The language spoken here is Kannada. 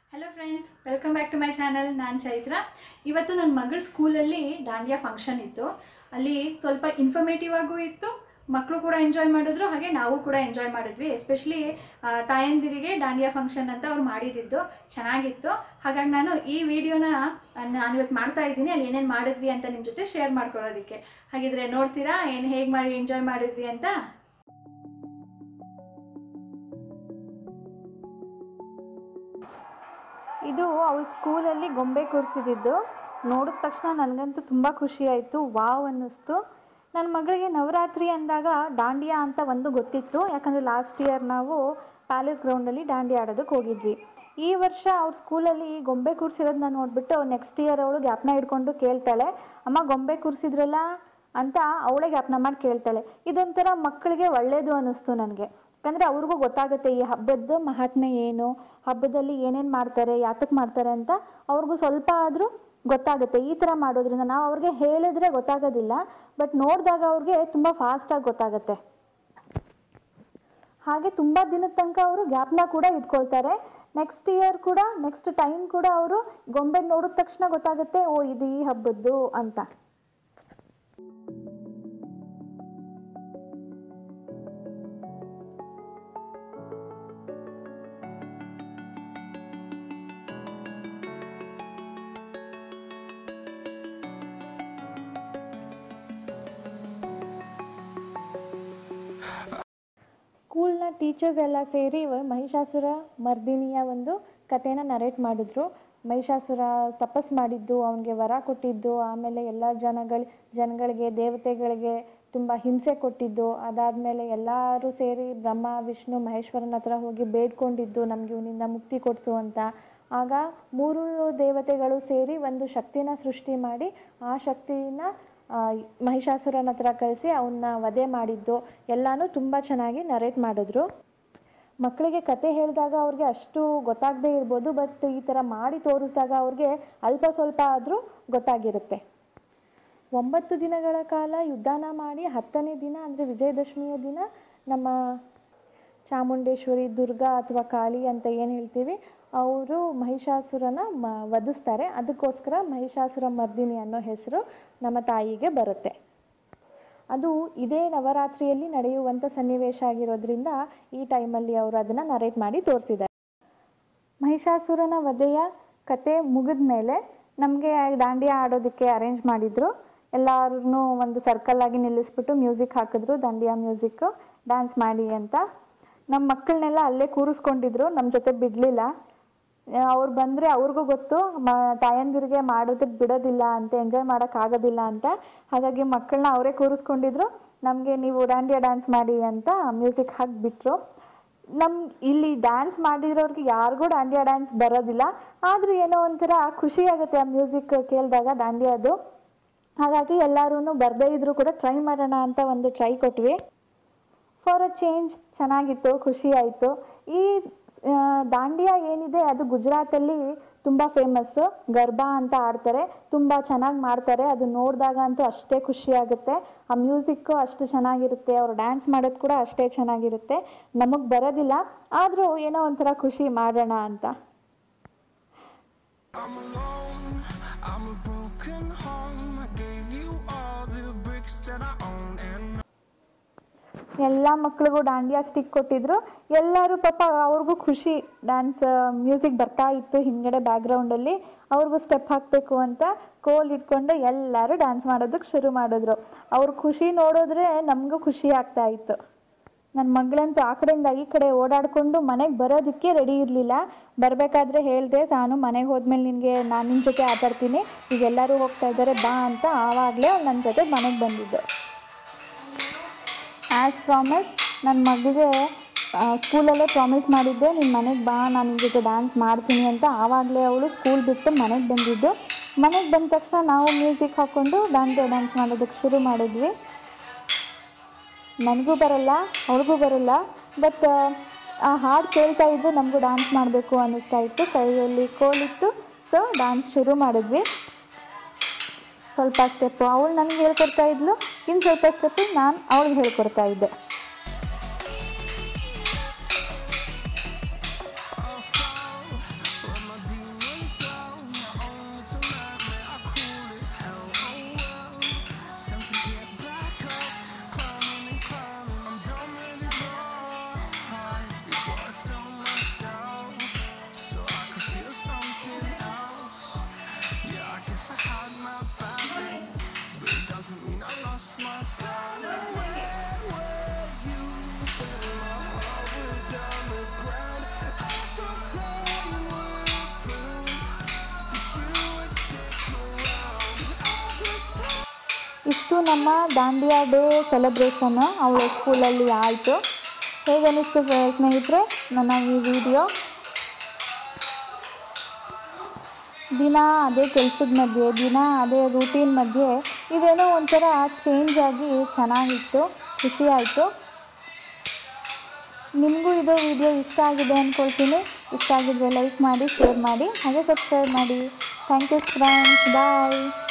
Hello friends welcome back to my channel ನಾನು ಚೈತ್ರ ಇವತ್ತು ನನ್ನ ಮಗಳ ಸ್ಕೂಲಲ್ಲಿ ದಾಂಡಿಯಾ ಫಂಕ್ಷನ್ ಇತ್ತು ಅಲ್ಲಿ ಸ್ವಲ್ಪ ಇನ್ಫಾರ್ಮೇಟಿವ್ ಆಗೂ ಇತ್ತು ಮಕ್ಕಳು ಕೂಡ ಎಂಜಾಯ್ ಮಾಡಿದ್ರು ಹಾಗೆ ನಾವು ಕೂಡ ಎಂಜಾಯ್ ಮಾಡಿದ್ವಿ ಎಸ್ಪೆಷಲಿ ತಾಯಂದಿರಿಗೆ ದಾಂಡಿಯಾ ಫಂಕ್ಷನ್ ಅಂತ ಅವ್ರು ಮಾಡಿದ್ದು ಚೆನ್ನಾಗಿತ್ತು ಹಾಗಾಗಿ ನಾನು ಈ ವಿಡಿಯೋನ ನಾನು ಇವತ್ತು ಮಾಡ್ತಾ ಇದ್ದೀನಿ ಅಲ್ಲಿ ಏನೇನು ಮಾಡಿದ್ವಿ ಅಂತ ನಿಮ್ಮ ಜೊತೆ ಶೇರ್ ಮಾಡ್ಕೊಳ್ಳೋದಕ್ಕೆ ಹಾಗಿದ್ರೆ ನೋಡ್ತೀರಾ ಏನು ಹೇಗೆ ಮಾಡಿ ಎಂಜಾಯ್ ಮಾಡಿದ್ವಿ ಅಂತ ಇದು ಅವಳ ಸ್ಕೂಲಲ್ಲಿ ಗೊಂಬೆ ಕೂರಿಸಿದ್ದು ನೋಡಿದ ತಕ್ಷಣ ನನಗಂತೂ ತುಂಬ ಖುಷಿ ಆಯಿತು ವಾವ್ ಅನ್ನಿಸ್ತು ನನ್ನ ಮಗಳಿಗೆ ನವರಾತ್ರಿ ಅಂದಾಗ ದಾಂಡಿಯಾ ಅಂತ ಒಂದು ಗೊತ್ತಿತ್ತು ಯಾಕಂದರೆ ಲಾಸ್ಟ್ ಇಯರ್ ನಾವು ಪ್ಯಾಲೇಸ್ ಗ್ರೌಂಡಲ್ಲಿ ದಾಂಡಿಯಾ ಆಡೋದಕ್ಕೆ ಹೋಗಿದ್ವಿ ಈ ವರ್ಷ ಅವ್ರ ಸ್ಕೂಲಲ್ಲಿ ಗೊಂಬೆ ಕೂರಿಸಿರೋದನ್ನ ನೋಡಿಬಿಟ್ಟು ನೆಕ್ಸ್ಟ್ ಇಯರ್ ಅವಳು ಜ್ಞಾಪನ ಇಟ್ಕೊಂಡು ಕೇಳ್ತಾಳೆ ಅಮ್ಮ ಗೊಂಬೆ ಕೂರಿಸಿದ್ರಲ್ಲ ಅಂತ ಅವಳೇ ಜ್ಞಾಪನ ಮಾಡಿ ಕೇಳ್ತಾಳೆ ಇದೊಂಥರ ಮಕ್ಕಳಿಗೆ ಒಳ್ಳೆಯದು ಅನ್ನಿಸ್ತು ನನಗೆ ಯಾಕಂದರೆ ಅವ್ರಿಗೂ ಗೊತ್ತಾಗುತ್ತೆ ಈ ಹಬ್ಬದ ಮಹಾತ್ಮೆ ಏನು ಹಬ್ಬದಲ್ಲಿ ಏನೇನು ಮಾಡ್ತಾರೆ ಯಾತಕ್ಕೆ ಮಾಡ್ತಾರೆ ಅಂತ ಅವ್ರಿಗೂ ಸ್ವಲ್ಪ ಆದರೂ ಗೊತ್ತಾಗುತ್ತೆ ಈ ಥರ ಮಾಡೋದ್ರಿಂದ ನಾವು ಅವ್ರಿಗೆ ಹೇಳಿದ್ರೆ ಗೊತ್ತಾಗೋದಿಲ್ಲ ಬಟ್ ನೋಡಿದಾಗ ಅವ್ರಿಗೆ ತುಂಬ ಫಾಸ್ಟಾಗಿ ಗೊತ್ತಾಗುತ್ತೆ ಹಾಗೆ ತುಂಬ ದಿನದ ತನಕ ಅವರು ಜ್ಞಾಪನ ಕೂಡ ಇಟ್ಕೊಳ್ತಾರೆ ನೆಕ್ಸ್ಟ್ ಇಯರ್ ಕೂಡ ನೆಕ್ಸ್ಟ್ ಟೈಮ್ ಕೂಡ ಅವರು ಗೊಂಬೆ ನೋಡಿದ ತಕ್ಷಣ ಗೊತ್ತಾಗುತ್ತೆ ಓ ಇದು ಈ ಹಬ್ಬದ್ದು ಅಂತ ಸ್ಕೂಲ್ನ ಟೀಚರ್ಸ್ ಎಲ್ಲ ಸೇರಿ ಮಹಿಷಾಸುರ ಮರ್ದಿನಿಯ ಒಂದು ಕಥೆನ ನರೇಟ್ ಮಾಡಿದ್ರು ಮಹಿಷಾಸುರ ತಪಸ್ ಮಾಡಿದ್ದು ಅವನಿಗೆ ವರ ಕೊಟ್ಟಿದ್ದು ಆಮೇಲೆ ಎಲ್ಲ ಜನಗಳ ಜನಗಳಿಗೆ ದೇವತೆಗಳಿಗೆ ತುಂಬ ಹಿಂಸೆ ಕೊಟ್ಟಿದ್ದು ಅದಾದಮೇಲೆ ಎಲ್ಲರೂ ಸೇರಿ ಬ್ರಹ್ಮ ವಿಷ್ಣು ಮಹೇಶ್ವರನ ಹತ್ರ ಹೋಗಿ ಬೇಡ್ಕೊಂಡಿದ್ದು ನಮಗೆ ಇವನಿಂದ ಮುಕ್ತಿ ಕೊಡಿಸು ಅಂತ ಆಗ ಮೂರು ದೇವತೆಗಳು ಸೇರಿ ಒಂದು ಶಕ್ತಿನ ಸೃಷ್ಟಿ ಮಾಡಿ ಆ ಶಕ್ತಿನ ಆ, ಮಹಿಷಾಸುರನ ಹತ್ರ ಕಳಿಸಿ ಅವನ್ನ ವಧೆ ಮಾಡಿದ್ದು ಎಲ್ಲನೂ ತುಂಬ ಚೆನ್ನಾಗಿ ನರೇಟ್ ಮಾಡಿದ್ರು ಮಕ್ಕಳಿಗೆ ಕತೆ ಹೇಳಿದಾಗ ಅವ್ರಿಗೆ ಅಷ್ಟು ಗೊತ್ತಾಗದೇ ಇರ್ಬೋದು ಬಟ್ ಈ ಥರ ಮಾಡಿ ತೋರಿಸಿದಾಗ ಅವ್ರಿಗೆ ಅಲ್ಪ ಸ್ವಲ್ಪ ಆದರೂ ಗೊತ್ತಾಗಿರುತ್ತೆ ಒಂಬತ್ತು ದಿನಗಳ ಕಾಲ ಯುದ್ಧನ ಮಾಡಿ ಹತ್ತನೇ ದಿನ ಅಂದರೆ ವಿಜಯದಶಮಿಯ ದಿನ ನಮ್ಮ ಚಾಮುಂಡೇಶ್ವರಿ ದುರ್ಗಾ ಅಥವಾ ಕಾಳಿ ಅಂತ ಏನು ಹೇಳ್ತೀವಿ ಅವರು ಮಹಿಷಾಸುರನ ಮ ವಧಿಸ್ತಾರೆ ಅದಕ್ಕೋಸ್ಕರ ಮಹಿಷಾಸುರ ಮರ್ದಿನಿ ಅನ್ನೋ ಹೆಸರು ನಮ್ಮ ತಾಯಿಗೆ ಬರುತ್ತೆ ಅದು ಇದೇ ನವರಾತ್ರಿಯಲ್ಲಿ ನಡೆಯುವಂಥ ಸನ್ನಿವೇಶ ಆಗಿರೋದ್ರಿಂದ ಈ ಟೈಮಲ್ಲಿ ಅವರು ಅದನ್ನು ನರೇಟ್ ಮಾಡಿ ತೋರಿಸಿದ್ದಾರೆ ಮಹಿಷಾಸುರನ ವಧೆಯ ಕತೆ ಮುಗಿದ ಮೇಲೆ ನಮಗೆ ದಾಂಡಿಯಾ ಆಡೋದಕ್ಕೆ ಅರೇಂಜ್ ಮಾಡಿದ್ರು ಎಲ್ಲರೂ ಒಂದು ಸರ್ಕಲ್ ಆಗಿ ನಿಲ್ಲಿಸ್ಬಿಟ್ಟು ಮ್ಯೂಸಿಕ್ ಹಾಕಿದ್ರು ದಾಂಡಿಯಾ ಮ್ಯೂಸಿಕ್ ಡ್ಯಾನ್ಸ್ ಮಾಡಿ ಅಂತ ನಮ್ಮ ಮಕ್ಕಳನ್ನೆಲ್ಲ ಅಲ್ಲೇ ಕೂರಿಸ್ಕೊಂಡಿದ್ರು ನಮ್ಮ ಜೊತೆ ಬಿಡಲಿಲ್ಲ ಅವ್ರು ಬಂದರೆ ಅವ್ರಿಗೂ ಗೊತ್ತು ಮ ತಾಯಂದಿರಿಗೆ ಮಾಡೋದಕ್ಕೆ ಬಿಡೋದಿಲ್ಲ ಅಂತ ಎಂಜಾಯ್ ಮಾಡೋಕ್ಕಾಗೋದಿಲ್ಲ ಅಂತ ಹಾಗಾಗಿ ಮಕ್ಕಳನ್ನ ಅವರೇ ಕೂರಿಸ್ಕೊಂಡಿದ್ರು ನಮಗೆ ನೀವು ದಾಂಡಿಯಾ ಡ್ಯಾನ್ಸ್ ಮಾಡಿ ಅಂತ ಮ್ಯೂಸಿಕ್ ಹಾಕಿಬಿಟ್ರು ನಮ್ಮ ಇಲ್ಲಿ ಡ್ಯಾನ್ಸ್ ಮಾಡಿರೋರಿಗೆ ಯಾರಿಗೂ ದಾಂಡಿಯಾ ಡ್ಯಾನ್ಸ್ ಬರೋದಿಲ್ಲ ಆದರೂ ಏನೋ ಒಂಥರ ಖುಷಿ ಆಗುತ್ತೆ ಆ ಮ್ಯೂಸಿಕ್ ಕೇಳಿದಾಗ ದಾಂಡಿಯಾದು ಹಾಗಾಗಿ ಎಲ್ಲರೂ ಬರದೇ ಇದ್ರೂ ಕೂಡ ಟ್ರೈ ಮಾಡೋಣ ಅಂತ ಒಂದು ಟ್ರೈ ಕೊಟ್ವಿ ಫಾರ್ ಅ ಚೇಂಜ್ ಚೆನ್ನಾಗಿತ್ತು ಖುಷಿ ಆಯಿತು ಈ ಆ, ದಾಂಡಿಯಾ ಏನಿದೆ ಅದು ಗುಜರಾತಲ್ಲಿ ತುಂಬ ಫೇಮಸ್ಸು ಗರ್ಬಾ ಅಂತ ಆಡ್ತಾರೆ ತುಂಬ ಚೆನ್ನಾಗಿ ಮಾಡ್ತಾರೆ ಅದು ನೋಡಿದಾಗ ಅಂತೂ ಅಷ್ಟೇ ಖುಷಿ ಆಗುತ್ತೆ ಆ ಮ್ಯೂಸಿಕ್ಕು ಅಷ್ಟು ಚೆನ್ನಾಗಿರುತ್ತೆ ಅವ್ರು ಡ್ಯಾನ್ಸ್ ಮಾಡೋದು ಕೂಡ ಅಷ್ಟೇ ಚೆನ್ನಾಗಿರುತ್ತೆ ನಮಗೆ ಬರೋದಿಲ್ಲ ಆದರೂ ಏನೋ ಒಂಥರ ಖುಷಿ ಮಾಡೋಣ ಅಂತ I'm alone, I'm a broken home. I gave you all the bricks that I own and ಎಲ್ಲ ಮಕ್ಳಿಗೂ ದಾಂಡಿಯಾ ಸ್ಟಿಕ್ ಕೊಟ್ಟಿದ್ರು ಎಲ್ಲರೂ ಪಾಪ ಅವ್ರಿಗೂ ಖುಷಿ ಡ್ಯಾನ್ಸ್ ಮ್ಯೂಸಿಕ್ ಬರ್ತಾ ಇತ್ತು ಹಿಂದ್ಗಡೆ ಬ್ಯಾಕ್ಗ್ರೌಂಡಲ್ಲಿ ಅವ್ರಿಗೂ ಸ್ಟೆಪ್ ಹಾಕಬೇಕು ಅಂತ ಕೋಲ್ ಇಟ್ಕೊಂಡು ಎಲ್ಲರೂ ಡ್ಯಾನ್ಸ್ ಮಾಡೋದಕ್ಕೆ ಶುರು ಮಾಡಿದ್ರು ಅವ್ರ ಖುಷಿ ನೋಡಿದ್ರೆ ನಮಗೂ ಖುಷಿ ಆಗ್ತಾ ಇತ್ತು ನನ್ನ ಮಗಳಂತೂ ಆ ಕಡೆಯಿಂದ ಈ ಕಡೆ ಓಡಾಡಿಕೊಂಡು ಮನೆಗೆ ಬರೋದಕ್ಕೆ ರೆಡಿ ಇರಲಿಲ್ಲ ಬರಬೇಕಾದ್ರೆ ಹೇಳಿದೆ ನಾನು ಮನೆಗೆ ಹೋದ್ಮೇಲೆ ನಿನಗೆ ನಾನು ನಿನ್ನ ಜೊತೆ ಆಟಾಡ್ತೀನಿ ಈಗ ಎಲ್ಲರೂ ಹೋಗ್ತಾ ಇದ್ದಾರೆ ಬಾ ಅಂತ ಆವಾಗಲೇ ಅವ್ಳು ನನ್ನ ಜೊತೆ ಮನೆಗೆ ಬಂದಿದ್ದು ಆ್ಯಸ್ ಪ್ರಾಮಿಸ್ ನನ್ನ ಮಗಳಿಗೆ ಸ್ಕೂಲಲ್ಲೇ ಪ್ರಾಮಿಸ್ ಮಾಡಿದ್ದೆ ನಿನ್ನ ಮನೆಗೆ ಬಾ ನಾನು ನಿನ್ನ ಜೊತೆ ಡ್ಯಾನ್ಸ್ ಮಾಡ್ತೀನಿ ಅಂತ ಆವಾಗಲೇ ಅವಳು ಸ್ಕೂಲ್ ಬಿಟ್ಟು ಮನೆಗೆ ಬಂದಿದ್ದು ಮನೆಗೆ ಬಂದ ತಕ್ಷಣ ನಾವು ಮ್ಯೂಸಿಕ್ ಹಾಕ್ಕೊಂಡು ದಾಂಡಿಯಾ ಡ್ಯಾನ್ಸ್ ಮಾಡೋದಕ್ಕೆ ಶುರು ಮಾಡಿದ್ವಿ ನನಗೂ ಬರಲ್ಲ ಅವಳಿಗೂ ಬರಲ್ಲ ಬಟ್ ಆ ಹಾಡು ಕೇಳ್ತಾ ಇದ್ದು ನಮಗೂ ಡ್ಯಾನ್ಸ್ ಮಾಡಬೇಕು ಅನ್ನಿಸ್ತಾ ಇತ್ತು ಕೈಯಲ್ಲಿ ಕೋಲಿತ್ತು ಸೊ ಡ್ಯಾನ್ಸ್ ಶುರು ಮಾಡಿದ್ವಿ ಸ್ವಲ್ಪ ಸ್ಟೆಪ್ಪು ಅವಳು ನನಗೆ ಹೇಳ್ಕೊಡ್ತಾ ಇದ್ಲು ಇನ್ನು ಸ್ವಲ್ಪ ಸ್ಟೆಪ್ಪು ನಾನು ಅವಳಿಗೆ ಹೇಳ್ಕೊಡ್ತಾ ಇದ್ದೆ I'll fall when my ಇಷ್ಟು ನಮ್ಮ ದಾಂಡಿಯಾ ಡೇ ಸೆಲೆಬ್ರೇಷನ್ ಅವಳ ಸ್ಕೂಲಲ್ಲಿ ಆಯಿತು ಹೇಗನ್ನಿಸ್ತು ಸ್ನೇಹಿತರೆ ನನ್ನ ಈ ವಿಡಿಯೋ ದಿನ ಅದೇ ಕೆಲಸದ ಮಧ್ಯೆ ದಿನ ಅದೇ ರೂಟೀನ್ ಮಧ್ಯೆ ಇದೇನೋ ಒಂಥರ ಚೇಂಜ್ ಆಗಿ ಚೆನ್ನಾಗಿತ್ತು ಖುಷಿ ಆಯಿತು ನಿಮಗೂ ಇದು ವಿಡಿಯೋ ಇಷ್ಟ ಆಗಿದೆ ಅಂದ್ಕೊಳ್ತೀನಿ ಇಷ್ಟ ಆಗಿದ್ರೆ ಲೈಕ್ ಮಾಡಿ ಶೇರ್ ಮಾಡಿ ಹಾಗೆ ಸಬ್ಸ್ಕ್ರೈಬ್ ಮಾಡಿ ಥ್ಯಾಂಕ್ ಯು ಫ್ರೆಂಡ್ಸ್ ಬಾಯ್